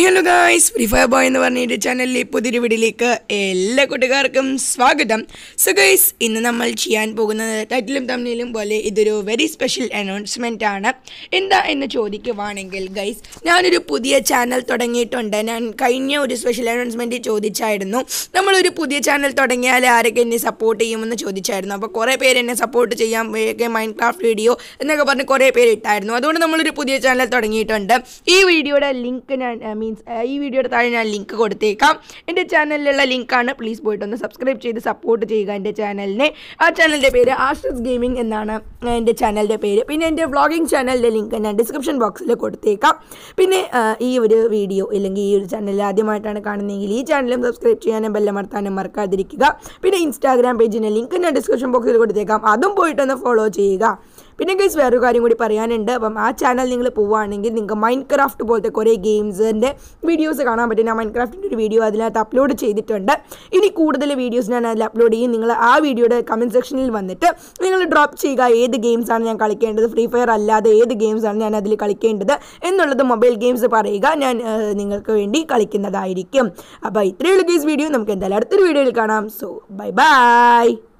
hello guys free fire boy എന്ന് പറഞ്ഞ എൻ്റെ ചാനലിലെ പുതിയൊരു വീഡിയോയിലേക്ക് എല്ലാ കൂട്ടുകാർക്കും സ്വാഗതം സോ ഗൈസ് ഇന്ന് നമ്മൾ ചെയ്യാൻ പോകുന്നത് ടൈറ്റിലും തമ്മിലും പോലെ ഇതൊരു വെരി സ്പെഷ്യൽ അനൗൺസ്മെൻ്റ് ആണ് എന്താ എന്ന് ചോദിക്കുവാണെങ്കിൽ ഗൈസ് ഞാനൊരു പുതിയ ചാനൽ തുടങ്ങിയിട്ടുണ്ട് ഞാൻ കഴിഞ്ഞ ഒരു സ്പെഷ്യൽ അനൗൺസ്മെൻറ്റ് ചോദിച്ചായിരുന്നു നമ്മളൊരു പുതിയ ചാനൽ തുടങ്ങിയാൽ ആരൊക്കെ എന്നെ സപ്പോർട്ട് ചെയ്യുമെന്ന് ചോദിച്ചായിരുന്നു അപ്പോൾ കുറേ പേര് എന്നെ സപ്പോർട്ട് ചെയ്യാൻ മൈൻഡ് ക്രാഫ്റ്റ് വീഡിയോ എന്നൊക്കെ പറഞ്ഞ് കുറേ പേര് ഇട്ടായിരുന്നു അതുകൊണ്ട് നമ്മളൊരു പുതിയ ചാനൽ തുടങ്ങിയിട്ടുണ്ട് ഈ വീഡിയോയുടെ ലിങ്ക് ഞാൻ മീൻസ് ഈ വീഡിയോയുടെ താഴെ ഞാൻ ലിങ്ക് കൊടുത്തേക്കാം എൻ്റെ ചാനലിലുള്ള ലിങ്കാണ് പ്ലീസ് പോയിട്ട് ഒന്ന് സബ്സ്ക്രൈബ് ചെയ്ത് സപ്പോർട്ട് ചെയ്യുക എൻ്റെ ചാനലിനെ ആ ചാനലിൻ്റെ പേര് ആഷസ് ഗെയിമിംഗ് എന്നാണ് എൻ്റെ ചാനലിൻ്റെ പേര് പിന്നെ എൻ്റെ വ്ളോഗിങ് ചാനലിൻ്റെ ലിങ്ക് ഞാൻ ഡിസ്ക്രിപ്ഷൻ ബോക്സിൽ കൊടുത്തേക്കാം പിന്നെ ആ, ഈ ഒരു വീഡിയോ അല്ലെങ്കിൽ ഈ ഒരു ചാനൽ ആദ്യമായിട്ടാണ് കാണുന്നതെങ്കിൽ ഈ ചാനലും സബ്സ്ക്രൈബ് ചെയ്യാനും ബെല്ലമർത്താനും മറക്കാതിരിക്കുക പിന്നെ ഇൻസ്റ്റാഗ്രാം പേജിൻ്റെ ലിങ്ക് ഞാൻ ഡിസ്ക്രിപ്ഷൻ ബോക്സിൽ കൊടുത്തേക്കാം അതും പോയിട്ടൊന്ന് ഫോളോ ചെയ്യുക പിന്നെ ഗൈസ് വേറൊരു കാര്യം കൂടി പറയാനുണ്ട് അപ്പം ആ ചാനൽ നിങ്ങൾ പോവുകയാണെങ്കിൽ നിങ്ങൾക്ക് മൈൻഡ് ക്രാഫ്റ്റ് പോലത്തെ കുറേ ഗെയിംസിൻ്റെ വീഡിയോസ് കാണാൻ പറ്റും ഞാൻ മൈൻഡ് ക്രാഫ്റ്റിൻ്റെ ഒരു വീഡിയോ അതിനകത്ത് അപ്ലോഡ് ചെയ്തിട്ടുണ്ട് ഇനി കൂടുതൽ വീഡിയോസ് ഞാൻ അതിൽ അപ്ലോഡ് ചെയ്യും നിങ്ങൾ ആ വീഡിയോയുടെ കമൻറ്റ് സെക്ഷനിൽ വന്നിട്ട് നിങ്ങൾ ഡ്രോപ്പ് ചെയ്യുക ഏത് ഗെയിംസാണ് ഞാൻ കളിക്കേണ്ടത് ഫ്രീ ഫയർ അല്ലാതെ ഏത് ഗെയിംസാണ് ഞാൻ അതിൽ കളിക്കേണ്ടത് എന്നുള്ളത് മൊബൈൽ ഗെയിംസ് പറയുക ഞാൻ ആ, നിങ്ങൾക്ക് വേണ്ടി കളിക്കുന്നതായിരിക്കും അപ്പോൾ ഇത്രയുള്ള ഗെയിംസ് വീഡിയോ നമുക്ക് എന്തായാലും അടുത്തൊരു വീഡിയോയിൽ കാണാം സോ ബൈ ബൈ